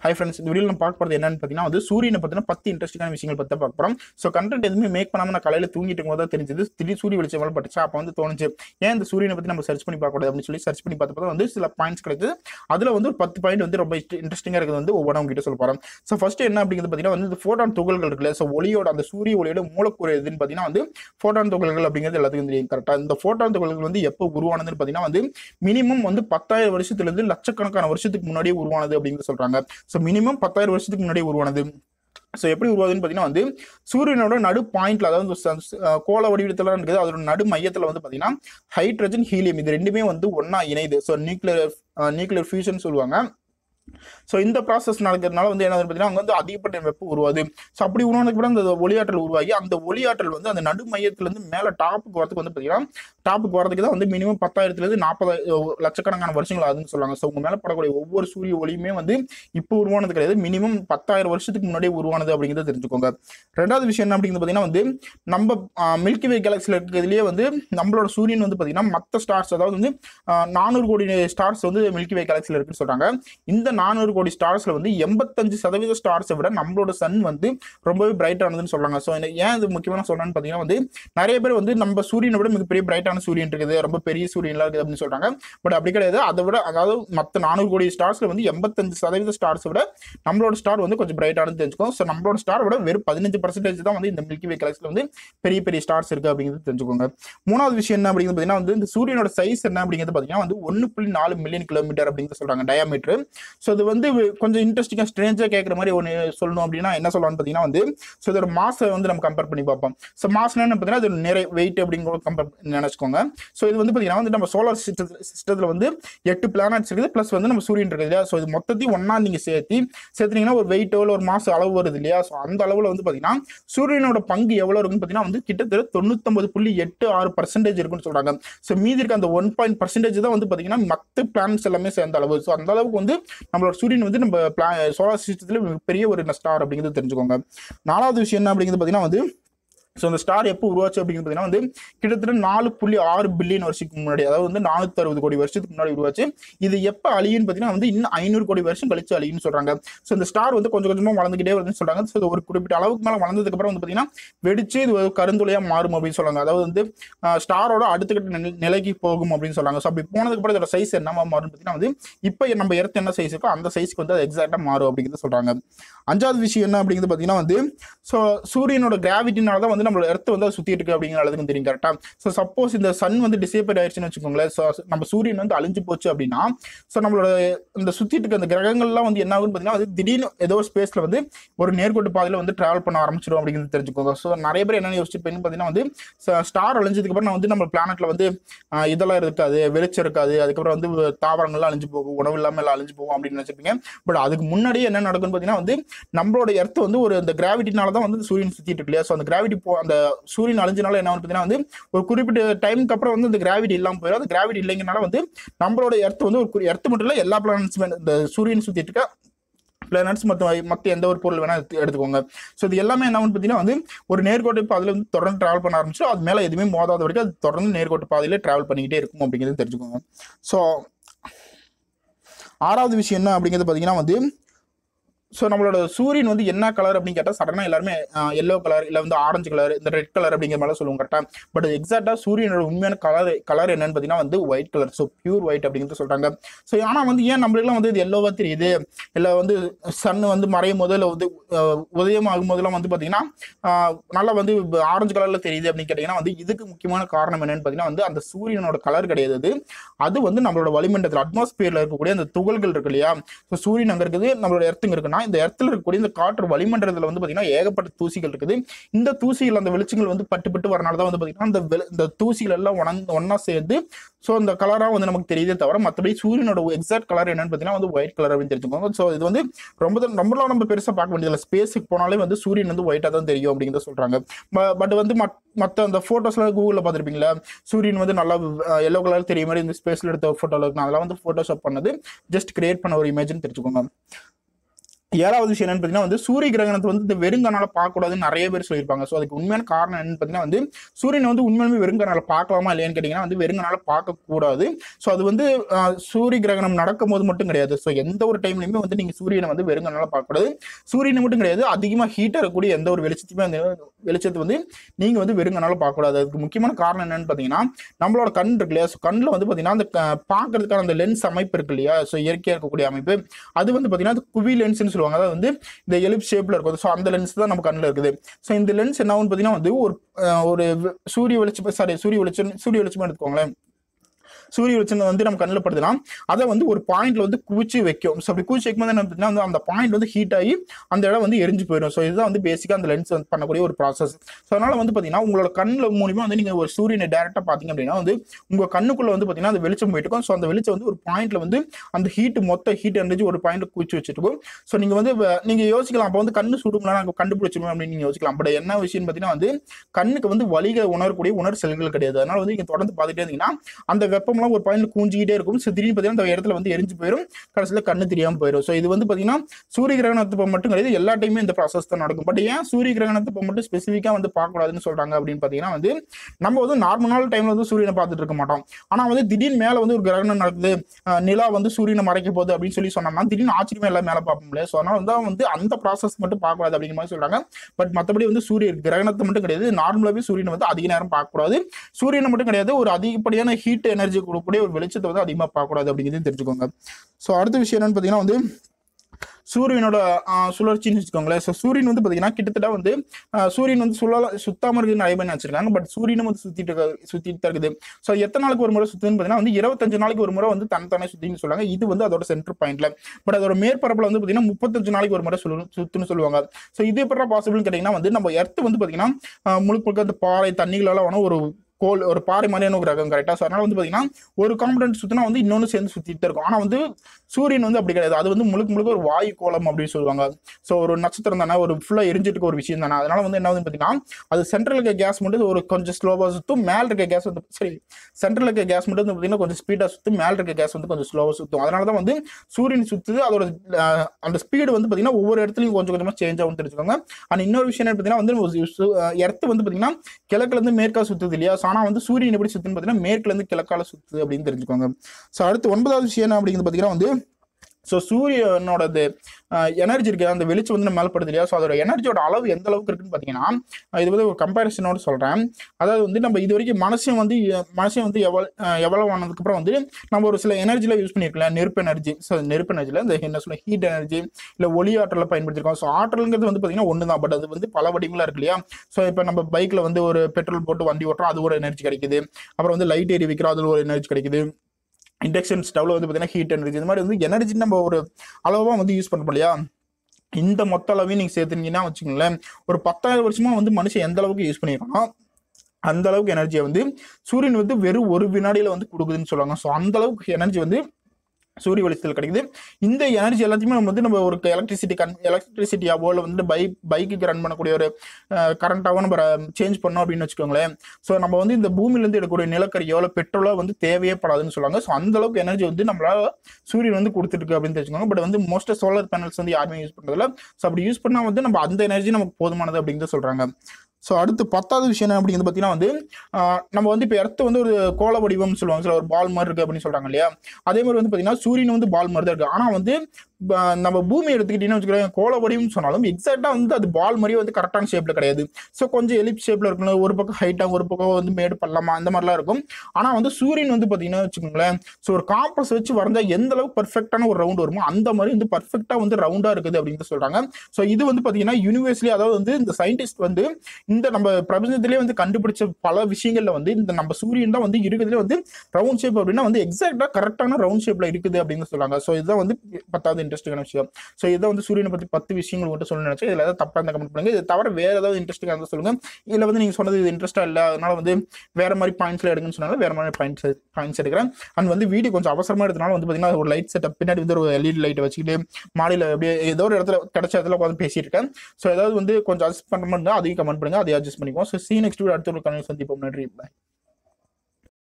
Hi friends இந்த video நம்ம பார்க்க போகிறது என்னன்னு பார்த்தீங்கன்னா வந்து சூரியனை பற்றின பத்து இன்ட்ரெஸ்டிங்கான விஷயங்கள் பற்றி பார்க்க போகிறோம் ஸோ கண்டென்ட் எதுவுமே மேக் பண்ணாமல் நான் காலையில் தூங்கிட்டு இருக்கும்போது தான் தெரிஞ்சது திடீர் சூரிய வெளிச்சம் மேலே பட்டுச்சு அப்போ வந்து தோணுச்சு ஏன் இந்த சூரியனை பற்றி நம்ம சர்ச் பண்ணி பார்க்கக்கூடாது அப்படின்னு சொல்லி சர்ச் பண்ணி பார்த்தப்போ வந்து சில பாயிண்ட்ஸ் கிடைச்சது அதில் வந்து ஒரு பத்து பாயிண்ட் வந்து ரொம்ப இன்ட்ரெஸ்டிங்காக இருக்குது வந்து ஒவ்வொரு உங்ககிட்ட சொல்ல போகிறோம் ஸோ ஃபர்ஸ்ட் என்ன அப்படிங்கிறது பார்த்தீங்கன்னா வந்து இந்த ஃபோட்டான் துகள்கள் இருக்குல்ல ஸோ ஒளியோட அந்த சூரிய ஒளியோட மூலக்கூறு எதுன்னு பார்த்தீங்கன்னா வந்து ஃபோட்டான் துகள்கள் அப்படிங்கிறது எல்லாத்துக்கும் தெரியும் கரெக்டாக இந்த ஃபோட்டான் துகள்கள் வந்து எப்போ உருவானதுன்னு பார்த்தீங்கன்னா வந்து மினிமம் வந்து பத்தாயிரம் வருஷத்துலேருந்து லட்சக்கணக்கான வருஷத்துக்கு முன்னாடியே உருவானது அப்படிங்கிறது சொல்கிறாங்க ஸோ மினிமம் பத்தாயிரம் வருஷத்துக்கு முன்னாடியே உருவானது ஸோ எப்படி உருவாகுதுன்னு பார்த்தீங்கன்னா வந்து சூரியனோட நடு பாயிண்ட்ல அதாவது ச- ச- அஹ் கோள வடிவத்தில் இருக்குது அதோட நடு மையத்தில் வந்து பார்த்தீங்கன்னா ஹைட்ரஜன் ஹீலியம் இது ரெண்டுமே வந்து ஒண்ணா இணையுது ஸோ நியூக்ளியர் நியூக்ளியர் ஃபியூஷன் சொல்லுவாங்க ஸோ இந்த ப்ராசஸ் நடக்கிறதுனால வந்து என்ன ஆகுதுன்னு பார்த்தீங்கன்னா அங்கே வந்து அதிகப்பட்ட வெப்பம் உருவாது ஸோ அப்படி உருவானதுக்கு அப்புறம் அந்த ஒளியாற்றல் உருவாகி அந்த ஒளியாற்றல் வந்து அந்த நடு மையத்துலேருந்து மேலே டாப்புக்கு வரதுக்கு வந்து பார்த்தீங்கன்னா டாப்புக்கு வரதுக்கு தான் வந்து மினிமம் பத்தாயிரத்துலேருந்து நாற்பது லட்சக்கணக்கான வருஷங்கள் ஆகுதுன்னு சொல்லுவாங்க ஸோ உங்க மேலே படக்கூடிய ஒவ்வொரு சூரிய ஒளியுமே வந்து இப்போ உருவானது கிடையாது மினிமம் பத்தாயிரம் வருஷத்துக்கு முன்னாடியே உருவானது அப்படிங்கிறத தெரிஞ்சுக்கோங்க ரெண்டாவது விஷயம் என்ன அப்படிங்கிறது பார்த்தீங்கன்னா வந்து நம்ம மில்கி வே கேலக்சியில் இருக்கிறதுலேயே வந்து நம்மளோட சூரியன் வந்து பார்த்தீங்கன்னா மற்ற ஸ்டார்ஸ் அதாவது வந்து நானூறு கோடி ஸ்டார்ஸ் வந்து மில்கி வே கேலக்சியில் இருக்குன்னு சொல்றாங்க இந்த நானூறு கோடி ஸ்டார்ஸ்ல வந்து எண்பத்தஞ்சு சதவீத ஸ்டார்ஸை விட நம்மளோட சன் வந்து ரொம்பவே பிரைட்டானதுன்னு சொல்றாங்க ஸோ ஏன் இது முக்கியமான சொல்றேன்னு பார்த்தீங்கன்னா வந்து நிறைய பேர் வந்து நம்ம சூரியனை விட மிகப்பெரிய பிரைட்டான சூரியன் இருக்குது ரொம்ப பெரிய சூரியன்லாம் இருக்குது அப்படின்னு சொல்றாங்க பட் அப்படி கிடையாது அதை விட அதாவது மற்ற நானூறு கோடி ஸ்டார்ஸ்ல வந்து எண்பத்தஞ்சு சதவீத ஸ்டார்ஸை விட நம்மளோட ஸ்டார் வந்து கொஞ்சம் பிரைட்டானது தெரிஞ்சுக்கோ ஸோ நம்மளோட ஸ்டார் விட வெறும் பதினஞ்சு பர்சன்டேஜ் தான் வந்து இந்த மில்கி வே கேலக்சியில் வந்து பெரிய பெரிய ஸ்டார்ஸ் இருக்கு அப்படிங்கிறது தெரிஞ்சுக்கோங்க மூணாவது விஷயம் என்ன அப்படிங்கிறது பார்த்தீங்கன்னா வந்து இந்த சூரியனோட சைஸ் என்ன அப்படிங்கிறது பார்த்தீங்கன்னா வந்து ஒன்று புள்ளி நாலு மில்லியன் கிலோமீட்டர் அப்படிங்கிறது சொல்றாங்க டயாமீட்டர் ஸோ இது வந்து கொஞ்சம் இன்ட்ரெஸ்டிங்காக ஸ்ட்ரேஞ்சாக கேட்குற மாதிரி ஒன்று சொல்லணும் அப்படின்னா என்ன சொல்லலாம்னு பார்த்தீங்கன்னா வந்து ஸோ இதோட மாசை வந்து நம்ம கம்பேர் பண்ணி பார்ப்போம் ஸோ மாசம் என்ன பார்த்தீங்கன்னா இது நிறைய வெயிட் அப்படிங்கிற கம்பேர் நினச்சிக்கோங்க ஸோ இது வந்து பார்த்தீங்கன்னா வந்து நம்ம சோலார் சிஸ்டத்தில் சிஸ்டத்தில் வந்து எட்டு பிளானட்ஸ் இருக்குது ப்ளஸ் வந்து நம்ம சூரியன் இருக்குது இல்லையா ஸோ இது மொத்தத்தையும் ஒன்றா நீங்கள் சேர்த்து சேர்த்துனீங்கன்னா ஒரு வெயிட்டோ இல்லை ஒரு மாசம் அளவு வருது இல்லையா ஸோ அந்த அளவில் வந்து பார்த்தீங்கன்னா சூரியனோட பங்கு எவ்வளோ இருக்குன்னு பார்த்தீங்கன்னா வந்து கிட்டத்தட்ட தொண்ணூத்தொம்பது புள்ளி எட்டு ஆறு பர்சன்டேஜ் இருக்குன்னு சொல்கிறாங்க ஸோ மீதி இருக்க அந்த ஒன் பாயிண்ட் பர்சன்டேஜ் தான் வந்து பார்த்தீங்கன்னா மற்ற பிளானட்ஸ் எல்லாமே சேர்ந்த அளவு ஸோ அந்த அளவுக்கு வந்து நம்மளோட சூரியன் வந்து நம்ம பிளா சோலார் சிஸ்டத்தில் பெரிய ஒரு ஸ்டார் அப்படிங்கிறது தெரிஞ்சுக்கோங்க நாலாவது விஷயம் என்ன அப்படிங்கிறது பார்த்தீங்கன்னா வந்து ஸோ அந்த ஸ்டார் எப்போ உருவாச்சு அப்படின்னு பார்த்தீங்கன்னா வந்து கிட்டத்தட்ட நாலு புள்ளி ஆறு பில்லியன் வருஷத்துக்கு முன்னாடி அதாவது வந்து நானூற்றி அறுபது கோடி வருஷத்துக்கு முன்னாடி உருவாச்சு இது எப்போ அழியுன்னு பார்த்தீங்கன்னா வந்து இன்னும் ஐநூறு கோடி வருஷம் கழிச்சு அழியுன்னு சொல்றாங்க ஸோ இந்த ஸ்டார் வந்து கொஞ்சம் கொஞ்சமாக வளர்ந்துக்கிட்டே வருதுன்னு சொல்றாங்க ஸோ இது ஒரு குறிப்பிட்ட அளவுக்கு மேலே வளர்ந்ததுக்கு அப்புறம் வந்து பார்த்தீங்கன்னா வெடிச்சு இது ஒரு கருந்துளையாக மாறும் அப்படின்னு சொல்றாங்க அதாவது வந்து ஸ்டாரோட அடுத்துக்கிட்ட நிலை- நிலைக்கு போகும் அப்படின்னு சொல்றாங்க ஸோ அப்படி போனதுக்கு அப்புறம் இதோட சைஸ் என்னவா மாறும் பார்த்தீங்கன்னா வந்து இப்போ நம்ம எர்த் என்ன சைஸ் இருக்கோ அந்த சைஸ்க்கு வந்து அது எக்ஸாக்டாக மாறும் அப்படிங்கிறது சொல்றாங்க அஞ்சாவது விஷயம் என்ன அப்படிங்கிறது பார்த்தீங்கன்னா வந்து ஸோ சூரியனோட கிராவிட்டினால தான் வந்து நம்மளோட எர்த் வந்து அது சுத்திட்டு இருக்கு அப்படிங்கிற அளவுக்கு தெரியும் கரெக்டா ஸோ சப்போஸ் இந்த சன் வந்து டிசேபர் ஆயிடுச்சுன்னு வச்சுக்கோங்களேன் ஸோ நம்ம சூரியன் வந்து அழிஞ்சு போச்சு அப்படின்னா ஸோ நம்மளோட இந்த சுத்திட்டு இருக்க அந்த கிரகங்கள்லாம் வந்து என்ன ஆகும்னு பார்த்தீங்கன்னா அது திடீர்னு ஏதோ ஒரு ஸ்பேஸ்ல வந்து ஒரு நேர்கோட்டு பாதையில வந்து டிராவல் பண்ண ஆரம்பிச்சிடும் அப்படிங்கிறது தெரிஞ்சுக்கோங்க ஸோ நிறைய பேர் என்ன யோசிச்சுட்டு பார்த்தீங்கன்னா வந்து ஸ்டார் அழிஞ்சதுக்கு அப்புறம் நான் வந்து நம்ம பிளானட்ல வந்து ஆஹ், இதெல்லாம் இருக்காது வெளிச்சம் இருக்காது அதுக்கப்புறம் வந்து தாவரங்கள்லாம் அழிஞ்சு போகும் உணவு இல்லாமல் எல்லாம் அழிஞ்சு போகும் அப்படின்னு நினைச்சிருப்பீங்க பட் அதுக்கு முன்னாடியே என்ன நடக்கும்னு பார்த்தீங்கன்னா வந்து நம்மளோட எர்த் வந்து ஒரு இந்த கிராவிட்டினால தான் வந்து சூரியன் சுத்திட்டு இருக்கு இல்லையா ஸோ அந்த கிராவிட்டி போ அந்த சூரியன் அழிஞ்சனால என்ன ஆகும் பார்த்தீங்கன்னா வந்து ஒரு குறிப்பிட்ட டைமுக்கு அப்புறம் வந்து இந்த கிராவிட்டி இல்லாமல் போயிடும் அந்த கிராவிட்டி இல்லைங்கனால வந்து நம்மளோட எர்த் வந்து ஒரு எர்த் மட்டும் இல்லை எல்லா பிளானட்ஸுமே இந்த சூரியன் சுத்திட்டு இருக்க பிளானட்ஸ் மற்ற மற்ற எந்த ஒரு பொருள் வேணா எடுத்து- எடுத்துக்கோங்க ஸோ இது எல்லாமே என்ன ஆகும்னு பார்த்தீங்கன்னா வந்து ஒரு நேர்கோட்டு பாதையில் வந்து தொடர்ந்து டிராவல் பண்ண ஆரம்பிச்சு அது மேலே எதுவுமே மோதாத வரைக்கும் அது தொடர்ந்து நேர்கோட்டு பாதையில டிராவல் பண்ணிக்கிட்டே இருக்கும் அப்படிங்கிறது தெரிஞ்சுக்கோங்க ஸோ ஆறாவது விஷயம் என்ன அப்படிங்கிறது பார்த்தீங்கன்னா வந்து ஸோ நம்மளோட சூரியன் வந்து என்ன கலர் அப்படின்னு கேட்டால் சடனாக எல்லாருமே எல்லோ கலர் இல்லை வந்து ஆரஞ்சு கலர் இந்த ரெட் கலர் அப்படிங்கிற மாதிரி சொல்லுவோம் கரெக்டாக பட் எக்ஸாக்டாக சூரியனோட உண்மையான கலர் கலர் என்னன்னு பார்த்தீங்கன்னா வந்து white colour so pure white அப்படிங்கிறது சொல்கிறாங்க ஸோ ஆனால் வந்து ஏன் நம்மளுக்குலாம் வந்து இது எல்லோவாக தெரியுது இல்லை வந்து சன் வந்து மறையும் போது இல்லை வந்து அஹ், உதயம் ஆகும் போதெல்லாம் வந்து பார்த்தீங்கன்னா ஆஹ், நல்லா வந்து ஆரஞ்சு கலரில் தெரியுது அப்படின்னு கேட்டிங்கன்னா வந்து இதுக்கு முக்கியமான காரணம் என்னன்னு பார்த்தீங்கன்னா வந்து அந்த சூரியனோட கலர் கிடையாது அது அது வந்து நம்மளோட வளிமண்டலத்தில் அட்மாஸ்பியரில் இருக்கக்கூடிய அந்த துகள்கள் இருக்கு இல்லையா ஸோ சூரியன் அங்கே இருக்குது நம்மளோட எர்த்துங்க இருக்குன்னா இந்த எர்த்தில் இருக்கக்கூடிய இந்த காற்று வளிமண்டலத்தில் வந்து பார்த்தீங்கன்னா ஏகப்பட்ட தூசிகள் இருக்குது இந்த தூசிகள் அந்த வெளிச்சங்கள் வந்து பட்டு பட்டு வரனால தான் வந்து பார்த்தீங்கன்னா இந்த வெளி- இந்த தூசிகள் எல்லாம் உணர்ந்து ஒன்றா சேர்ந்து ஸோ இந்த கலராக வந்து நமக்கு தெரியுதே தவிர மற்றபடி சூரியனோட எக்ஸாக்ட் கலர் என்னன்னு பார்த்தீங்கன்னா வந்து ஒயிட் கலர் அப்படின்னு தெரிஞ்சுக்கோங்க ஸோ இது வந்து ரொம்ப தான் ரொம்பலாம் நம்ம பெருசாக பார்க்க வேண்டியதில்லை ஸ்பேஸுக்கு போனாலே வந்து சூரியன் வந்து ஒயிட்டாக தான் தெரியும் அப்படிங்கிறத சொல்கிறாங்க பட் வந்து மற்ற அந்த ஃபோட்டோஸ்லாம் கூகுளில் பார்த்துருப்பீங்களா சூரியன் வந்து நல்லா எல்லோ கலர் தெரியும் மாதிரி இந்த ஸ்பேஸில் எடுத்த ஃபோட்டோவில் இருக்கு அதெல்லாம் வந்து ஃபோட்டோஷாப் பண்ணது ஜஸ்ட் கிரியேட் பண்ண ஒரு இமேஜ்னு தெரிஞ்சுக்கோங்க ஏழாவது விஷயம் என்னன்னு பார்த்தீங்கன்னா வந்து சூரிய கிரகணத்தை வந்து இந்த வெறுங்கனால பார்க்கக்கூடாதுன்னு நிறைய பேர் சொல்லியிருப்பாங்க ஸோ அதுக்கு உண்மையான காரணம் என்னன்னு பார்த்தீங்கன்னா வந்து சூரியனை வந்து உண்மையுமே வெறுங்கனால பார்க்கலாமா இல்லையான்னு கேட்டிங்கன்னா வந்து வெறுங்கனால பார்க்கக்கூடாது ஸோ அது வந்து ஆஹ், சூரிய கிரகணம் நடக்கும்போது மட்டும் கிடையாது ஸோ எந்த ஒரு டைம்லையுமே வந்து நீங்கள் சூரியனை வந்து வெறுங்கனால பார்க்கக்கூடாது சூரியனை மட்டும் கிடையாது அதிகமாக ஹீட் இருக்கக்கூடிய எந்த ஒரு வெளிச்சத்தையுமே அந்த வெளிச்சத்தை வந்து நீங்கள் வந்து வெறுங்கனால பார்க்கக்கூடாது அதுக்கு முக்கியமான காரணம் என்னன்னு பார்த்தீங்கன்னா நம்மளோட கண் இருக்கு இல்லையா ஸோ கண்ணில் வந்து பார்த்தீங்கன்னா அந்த க- பார்க்கறதுக்கான அந்த லென்ஸ் அமைப்பு இருக்கு இல்லையா ஸோ இயற்கையாக இருக்கக்கூடிய அமைப்பு அது வந்து பார்த்தீங்கன்னா அது குவி லென்ஸ்னு சொல்லுவாங்க அதாவது வந்து இந்த எலிப் ஷேப்பில் இருக்கும் ஸோ அந்த லென்ஸ் தான் நம்ம கண்ணில் இருக்குது ஸோ இந்த லென்ஸ் என்ன ஆகும்னு பார்த்தீங்கன்னா வந்து ஒரு அஹ், ஒரு வெ- சூரிய வெளிச்சம் சாரி சூரிய வெளிச்சம் சூரிய வெளிச்சம் எடுத்துக்கோங்களேன் சூரிய வெளிச்சம் வந்து நம்ம கண்ணில் படுதுன்னா அதை வந்து ஒரு பாயிண்ட்ல வந்து குவிச்சு வைக்கும் ஸோ அப்படி குவிச்சு வைக்கும்போது என்ன பார்த்தீங்கன்னா வந்து அந்த பாயிண்ட் வந்து ஹீட் ஆகி அந்த இடம் வந்து எரிஞ்சு போயிடும் ஸோ இதுதான் வந்து பேசிக்காக அந்த லென்ஸ் வந்து பண்ணக்கூடிய ஒரு ப்ராசஸ் ஸோ அதனால வந்து பார்த்தீங்கன்னா உங்களோட கண்ணில் மூலியமா வந்து நீங்கள் ஒரு சூரியனை டேரெக்டாக பார்த்தீங்க அப்படின்னா வந்து உங்கள் கண்ணுக்குள்ள வந்து பார்த்தீங்கன்னா அந்த வெளிச்சம் போயிட்டு இருக்கும் ஸோ அந்த வெளிச்சம் வந்து ஒரு பாயிண்ட்ல வந்து அந்த ஹீட் மொத்த ஹீட் எனர்ஜி ஒரு பாயிண்ட்ல குவிச்சு வச்சிருக்கும் ஸோ நீங்கள் வந்து வ- நீங்க யோசிக்கலாம் அப்போ வந்து கண்ணு சுடும்னா நாங்கள் கண்டுபிடிச்சிருவோம் அப்படின்னு நீங்க யோசிக்கலாம் பட் என்ன விஷயம் பார்த்தீங்கன்னா வந்து கண்ணுக்கு வந்து வலிகளை உணரக்கூடிய உணர் செல்கள் கிடையாது அதனால வந்து நீங்க தொடர்ந்து பார்த்துட்டே இருந்தீங்கன்னா அந்த வெப்பம்லாம் ஒரு பாயிண்ட்ல கூஞ்சிக்கிட்டே இருக்கும் ஸோ திடீர்னு பார்த்தீங்கன்னா அந்த இடத்துல வந்து எரிஞ்சு போயிடும் கடைசியில் கண்ணு தெரியாம போயிடும் ஸோ இது வந்து பார்த்தீங்கன்னா சூரிய கிரகணத்தப்ப மட்டும் கிடையாது எல்லா டைமே இந்த ப்ராசஸ் தான் நடக்கும் பட் ஏன் சூரிய கிரகணத்தப்ப மட்டும் ஸ்பெசிஃபிக்காக வந்து பார்க்கக்கூடாதுன்னு சொல்றாங்க அப்படின்னு பார்த்தீங்கன்னா வந்து நம்ம வந்து நார்மலான டைம்ல வந்து சூரியனை பார்த்துட்டு இருக்க மாட்டோம் ஆனா வந்து திடீர்னு மேல வந்து ஒரு கிரகணம் நடக்குது அஹ் நிலா வந்து சூரியனை மறைக்க போகுது அப்படின்னு சொல்லி சொன்னோம்னா திடீர்னு ஆச்சரியமா எல்லாம் மேல பார்ப்போம் இல்லையா ஸோ அதனால வந்து வந்து அந்த ப்ராசஸ் மட்டும் பார்க்கக்கூடாது அப்படிங்கிற மாதிரி சொல்றாங்க பட் மற்றபடி வந்து சூரிய கிரகணத்தை மட்டும் கிடையாது நார்மலாவே சூரியனை வந்து அதிக நேரம் பார்க்கக்கூடாது சூரியனை மட்டும் கிடையாது ஒரு அதிகப்படியான ஹீட் எனர்ஜி கொடுக்கக்கூடிய ஒரு வெளிச்சத்தை வந்து அதிகமாக பார்க்கக்கூடாது அப்படிங்கிறது தெரிஞ்சுக்கோங்க ஸோ அடுத்த விஷயம் என்னன்னு பார்த்தீங்கன்னா வந்து சூரியனோட ஆஹ், சுழற்சின்னு வச்சுக்கோங்களேன் ஸோ சூரியன் வந்து பார்த்தீங்கன்னா கிட்டத்தட்ட வந்து ஆஹ், சூரியன் வந்து சுழல சுத்தாம இருக்குன்னு நிறைய பேர் நினச்சிருக்காங்க பட் சூரியனும் வந்து சுத்திட்டு இருக்க சுத்திட்டு தான் இருக்குது ஸோ எத்தனை நாளுக்கு ஒரு முறை சுத்துன்னு பார்த்தீங்கன்னா வந்து இருபத்தஞ்சு நாளைக்கு ஒரு முறை வந்து தன்தானே சுத்தின்னு சொல்லுவாங்க இது வந்து அதோட சென்டர் பாயிண்ட்ல பட் அதோட மேற்பரப்புல வந்து பார்த்தீங்கன்னா முப்பத்தஞ்சு நாளைக்கு ஒரு முறை சொல்லு சுத்துன்னு சொல்லுவாங்க ஸோ இது எப்படி பாசிபிள்னு கேட்டிங்கன்னா வந்து நம்ம எர்த் வந்து பார்த்தீங்கன்னா ஆஹ், முழுக்க முழுக்க அந்த பாறை தண்ணிகளால வேணும் ஒரு கோல் ஒரு பாறை மாதிரியான ஒரு கிரகம் கரெக்டாக ஸோ அதனால வந்து பார்த்தீங்கன்னா ஒரு காம்பனன்ட் சுற்றினா வந்து இன்னொன்று சேர்ந்து சுற்றிட்டு தான் இருக்கும் ஆனால் வந்து சூரியன் வந்து அப்படி கிடையாது அது வந்து முழுக்க முழுக்க ஒரு வாயு கோலம் அப்படின்னு சொல்லுவாங்க ஸோ ஒரு நட்சத்திரம் தானே ஒரு ஃபுல்லாக எரிஞ்சிட்டு இருக்க ஒரு விஷயம் தானே அதனால வந்து என்ன வந்து பார்த்தீங்கன்னா அது சென்ட்ரல் இருக்க கேஸ் மட்டும் ஒரு கொஞ்சம் ஸ்லோவாக சுற்றும் மேல இருக்க கேஸ் வந்து சரி சென்ட்ரல் இருக்க கேஸ் மட்டும் வந்து பார்த்தீங்கன்னா கொஞ்சம் ஸ்பீடாக சுற்றும் மேல இருக்க கேஸ் வந்து கொஞ்சம் ஸ்லோவாக சுற்றும் அதனால தான் வந்து சூரியன் சுற்றுது அதோட அஹ், அந்த ஸ்பீடு வந்து பார்த்தீங்கன்னா ஒவ்வொரு இடத்துலையும் கொஞ்சம் கொஞ்சமாக சேஞ்ச் ஆகும் தெரிஞ்சுக்கோங்க அண்ட் இன்னொரு விஷயம் என்ன பார்த்தீங்கன்னா வந்து எர்த்து வந்து பார்த்தீங்கன்னா கிழக்குல இருந்து மேற்கா சுத்துது இல்லையா ஸோ ஆனால் வந்து சூரியன் எப்படி சுத்துன்னு பார்த்தீங்கன்னா மேற்குல இருந்து கிழக்கால சுத்துது அப்படின்னு தெரிஞ்சுக்கோங்க ஸோ அடுத்து ஒன்பதாவது விஷயம் என்ன அப்படிங்கிறது பார்த்தீங்கன்னா வந்து ஸோ சூரியனோட எனர்ஜி இருக்கு அந்த வெளிச்சம் வந்து நம்ம மேல படுது இல்லையா ஸோ அதோட எனர்ஜியோட அளவு எந்த அளவுக்கு இருக்குன்னு பார்த்தீங்கன்னா அஹ் இது வந்து ஒரு கம்பேரிசனோட சொல்றேன் அதாவது வந்து நம்ம இது வரைக்கும் மனுஷன் வந்து அஹ் மனுஷன் வந்து எவ்வளோ எவ்வளோ ஆனதுக்கப்புறம் வந்து நம்ம ஒரு சில எனர்ஜியில் யூஸ் பண்ணியிருக்கலாம் நெருப்பு எனர்ஜி ஸோ நெருப்பு எனர்ஜியில் இந்த என்ன சொல்ல ஹீட் எனர்ஜி இல்லை ஒளி ஆற்றலை பயன்படுத்திருக்கோம் ஸோ ஆற்றலுங்கிறது வந்து பார்த்தீங்கன்னா ஒன்று தான் பட் அது வந்து பல வடிவங்களா இருக்கு இல்லையா ஸோ இப்போ நம்ம பைக்கில் வந்து ஒரு பெட்ரோல் போட்டு வண்டி ஓட்டுறோம் அது ஒரு எனர்ஜி கிடைக்குது அப்புறம் வந்து லைட் எரி வைக்கிறோம் அதில் ஒரு எனர்ஜி கிடைக்குது இண்டக்ஷன் ஸ்டவ்ல வந்து பார்த்தீங்கன்னா ஹீட் எனர்ஜி இந்த மாதிரி வந்து எனர்ஜி நம்ம ஒரு அளவாக வந்து யூஸ் பண்ணுறோம் இல்லையா இந்த மொத்த அளவையும் நீங்கள் சேர்த்துனீங்கன்னா வச்சுக்கோங்களேன் ஒரு பத்தாயிரம் வருஷமா வந்து மனுஷன் எந்த அளவுக்கு யூஸ் பண்ணியிருக்கானோ அந்த அளவுக்கு எனர்ஜியை வந்து சூரியன் வந்து வெறும் ஒரு வினாடியில வந்து கொடுக்குதுன்னு சொல்லுவாங்க ஸோ அந்த அளவுக்கு எனர்ஜி வந்து சூரிய வெளிச்சத்தில் கிடைக்குது இந்த எனர்ஜி எல்லாத்தையுமே நம்ம வந்து நம்ம ஒரு எலக்ட்ரிசிட்டி கன் எலக்ட்ரிசிட்டியாவோ இல்லை வந்து பைக் பைக்குக்கு ரன் பண்ணக்கூடிய ஒரு கரண்ட்டாவோ நம்ம சேஞ்ச் பண்ணோம் அப்படின்னு வச்சுக்கோங்களேன் ஸோ நம்ம வந்து இந்த பூமியிலேருந்து எடுக்கக்கூடிய நிலக்கரியோ இல்லை பெட்ரோலோ வந்து தேவையே படாதுன்னு சொல்லுவாங்க ஸோ அந்த அளவுக்கு எனர்ஜி வந்து நம்மளால சூரியன் வந்து கொடுத்துட்டு இருக்கு அப்படின்னு தெரிஞ்சுக்கோங்க பட் வந்து மோஸ்ட் சோலார் பேனல்ஸ் வந்து யாருமே யூஸ் பண்ணுறதில்ல ஸோ அப்படி யூஸ் பண்ணால் வந்து நம்ம அந்த எனர்ஜி நமக்கு போதுமானது அப்படிங்கிறத சொல்கிறாங்க ஸோ அடுத்து பத்தாவது விஷயம் என்ன அப்படிங்கிறது பார்த்தீங்கன்னா வந்து ஆஹ் நம்ம வந்து இப்போ எர்த்து வந்து ஒரு கோள வடிவம்னு சொல்லுவாங்க சில ஒரு பால் மாதிரி இருக்கு அப்படின்னு சொல்றாங்க இல்லையா அதே மாதிரி வந்து பார்த்தீங்கன்னா சூரியன் வந்து பால் மாதிரி தான் இருக்கு ஆனால் வந்து ப- நம்ம பூமி எடுத்துக்கிட்டீங்கன்னு வச்சுக்கிறேன் கோள வடிவம்னு சொன்னாலும் எக்ஸாக்டாக வந்து அது பால் மாதிரியே வந்து கரெக்டான ஷேப்பில் கிடையாது ஸோ கொஞ்சம் எலிப் ஷேப்பில் இருக்கணும் ஒரு பக்கம் ஹைட்டாக ஒரு பக்கம் வந்து மேடு பள்ளமா அந்த மாதிரிலாம் இருக்கும் ஆனால் வந்து சூரியன் வந்து பார்த்தீங்கன்னா வச்சுக்கோங்களேன் ஸோ ஒரு காம்பஸ் வச்சு வரைஞ்சா எந்த அளவுக்கு பர்ஃபெக்டான ஒரு ரவுண்ட் வருமோ அந்த மாதிரி வந்து பர்ஃபெக்டாக வந்து ரவுண்டாக இருக்குது அப்படின்னு சொல்றாங்க ஸோ இது வந்து பார்த்தீங்கன்னா யூனிவர்ஸ்லி அதாவது வந்து இந்த சயின்டிஸ்ட் வந்து இந்த நம்ம பிரபஞ்சத்திலே வந்து கண்டுபிடிச்ச பல விஷயங்கள்ல வந்து இந்த நம்ம சூரியன் தான் வந்து இருக்கிறதுல வந்து ரவுண்ட் ஷேப் அப்படின்னா வந்து எக்ஸாக்டா கரெக்டான ரவுண்ட் ஷேப்ல இருக்குது அப்படின்னு சொல்றாங்க ஸோ இதுதான் வந்து பத்தாவது இன்ட்ரெஸ்டிங்கான விஷயம் ஸோ இதை வந்து சூரியனை பத்தி பத்து விஷயங்கள் மட்டும் சொல்ல நினைச்சேன் இதுல ஏதாவது தப்பா இருந்தா கமெண்ட் பண்ணுங்க இது தவிர வேற ஏதாவது இன்ட்ரெஸ்டிங்காக இருந்தால் சொல்லுங்க இதுல வந்து நீங்க சொன்னது இது இன்ட்ரெஸ்டா இல்லை அதனால வந்து வேற மாதிரி பாயிண்ட்ஸ்ல எடுங்கன்னு சொன்னாங்க வேற மாதிரி பாயிண்ட்ஸ் பாயிண்ட்ஸ் எடுக்கிறேன் அண்ட் வந்து வீடியோ கொஞ்சம் அவசரமா எடுத்தனால வந்து பாத்தீங்கன்னா ஒரு லைட் செட்டப் பின்னாடி வந்து ஒரு எல்இடி லைட் வச்சுக்கிட்டு மாடியில் அப்படியே ஏதோ ஒரு இடத்துல கிடைச்ச இடத்துல உட்காந்து பேசிட்டு இருக்கேன் ஸோ ஏதாவது வந்து கொஞ்சம் அட்ஜஸ்ட் பண்ண முடியும் அதையும் கமெண்ட் பண்ணுங்க அதை அட்ஜஸ்ட் பண்ணிக்குவோம் ஸோ சி நெக்ஸ்ட் அடுத்த ஒரு கனவு சந்திப்போம் நன்றி bye.